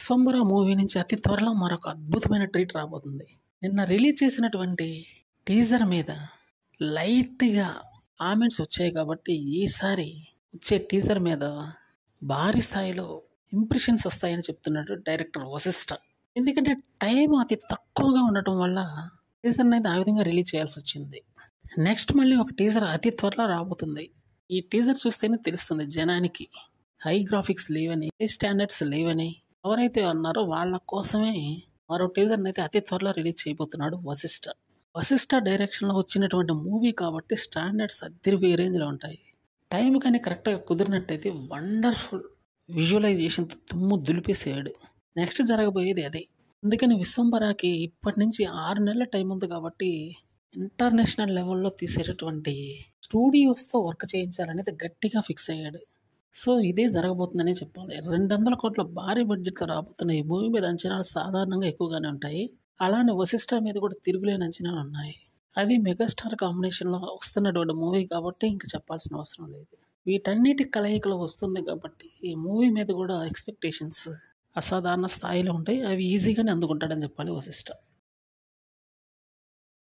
Vishwambhara movie నుంచి అతి త్వరలో మరొక అద్భుతమైన ట్రీట్ రాబోతుంది నిన్న రిలీజ్ చేసినటువంటి టీజర్ మీద లైట్గా కామెంట్స్ వచ్చాయి కాబట్టి ఈసారి వచ్చే టీజర్ మీద భారీ స్థాయిలో ఇంప్రెషన్స్ వస్తాయని చెప్తున్నాడు డైరెక్టర్ వశిష్ఠ ఎందుకంటే టైం అతి తక్కువగా ఉండటం వల్ల టీజర్ అనేది ఆ విధంగా రిలీజ్ చేయాల్సి వచ్చింది నెక్స్ట్ మళ్ళీ ఒక టీజర్ అతి త్వరలో రాబోతుంది ఈ టీజర్ చూస్తేనే తెలుస్తుంది జనానికి హై గ్రాఫిక్స్ లేవని హై స్టాండర్డ్స్ లేవని ఎవరైతే ఉన్నారో వాళ్ళ కోసమే మరో టీజర్ అయితే అతి త్వరలో రిలీజ్ చేయబోతున్నాడు వశిష్ఠ వశిష్ఠ డైరెక్షన్లో వచ్చినటువంటి మూవీ కాబట్టి స్టాండర్డ్స్ అద్దరిపోయే రేంజ్లో ఉంటాయి టైం కానీ కరెక్ట్గా కుదిరినట్టయితే వండర్ఫుల్ విజువలైజేషన్తో తుమ్ము దులిపేసాడు నెక్స్ట్ జరగబోయేది అదే అందుకని విశ్వంబరాకి ఇప్పటి నుంచి ఆరు నెలల టైం ఉంది కాబట్టి ఇంటర్నేషనల్ లెవెల్లో తీసేటటువంటి స్టూడియోస్తో వర్క్ చేయించాలనేది గట్టిగా ఫిక్స్ అయ్యాడు సో ఇదే జరగబోతుందనే చెప్పాలి రెండు వందల కోట్ల భారీ బడ్జెట్తో రాబోతున్న ఈ మూవీ మీద అంచనాలు సాధారణంగా ఎక్కువగానే ఉంటాయి అలానే వశిష్ఠ మీద కూడా తిరుగులేని అంచనాలు ఉన్నాయి అది మెగాస్టార్ కాంబినేషన్లో వస్తున్నటువంటి మూవీ కాబట్టి ఇంక చెప్పాల్సిన అవసరం లేదు వీటన్నిటి కలయికలో వస్తుంది కాబట్టి ఈ మూవీ మీద కూడా ఎక్స్పెక్టేషన్స్ అసాధారణ స్థాయిలో ఉంటాయి అవి ఈజీగానే అందుకుంటాడని చెప్పాలి వశిష్ఠ